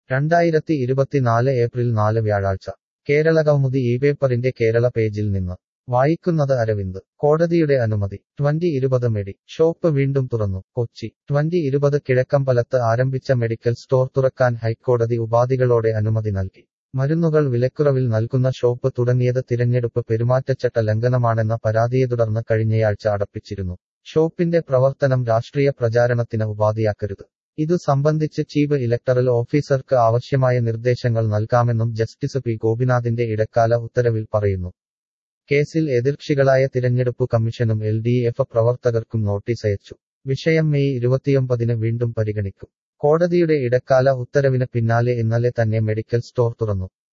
രണ്ടായിരത്തി ഇരുപത്തിനാല് ഏപ്രിൽ നാല് വ്യാഴാഴ്ച കേരളകൗമുദി ഈ പേപ്പറിന്റെ കേരള പേജിൽ നിന്ന് വായിക്കുന്നത് അരവിന്ദ് കോടതിയുടെ അനുമതി ട്വന്റി ഇരുപത് മെഡി ഷോപ്പ് വീണ്ടും തുറന്നു കൊച്ചി ട്വന്റി ഇരുപത് കിഴക്കമ്പലത്ത് ആരംഭിച്ച മെഡിക്കൽ സ്റ്റോർ തുറക്കാൻ ഹൈക്കോടതി ഉപാധികളോടെ അനുമതി നൽകി മരുന്നുകൾ വിലക്കുറവിൽ നൽകുന്ന ഷോപ്പ് തുടങ്ങിയത് തിരഞ്ഞെടുപ്പ് പെരുമാറ്റച്ചട്ട ലംഘനമാണെന്ന പരാതിയെ തുടർന്ന് കഴിഞ്ഞയാഴ്ച അടപ്പിച്ചിരുന്നു ഷോപ്പിന്റെ പ്രവർത്തനം രാഷ്ട്രീയ പ്രചാരണത്തിന് ഉപാധിയാക്കരുത് ഇതു സംബന്ധിച്ച് ചീഫ് ഇലക്ടറൽ ഓഫീസർക്ക് ആവശ്യമായ നിർദ്ദേശങ്ങൾ നൽകാമെന്നും ജസ്റ്റിസ് പി ഗോപിനാഥിന്റെ ഇടക്കാല ഉത്തരവിൽ പറയുന്നു കേസിൽ എതിർകക്ഷികളായ തിരഞ്ഞെടുപ്പ് കമ്മീഷനും എൽ ഡി എഫ് പ്രവർത്തകർക്കും നോട്ടീസ് അയച്ചു വിഷയം മെയ് ഇരുപത്തിയൊമ്പതിന് വീണ്ടും പരിഗണിക്കും കോടതിയുടെ ഇടക്കാല ഉത്തരവിന് പിന്നാലെ ഇന്നലെ തന്നെ മെഡിക്കൽ സ്റ്റോർ തുറന്നു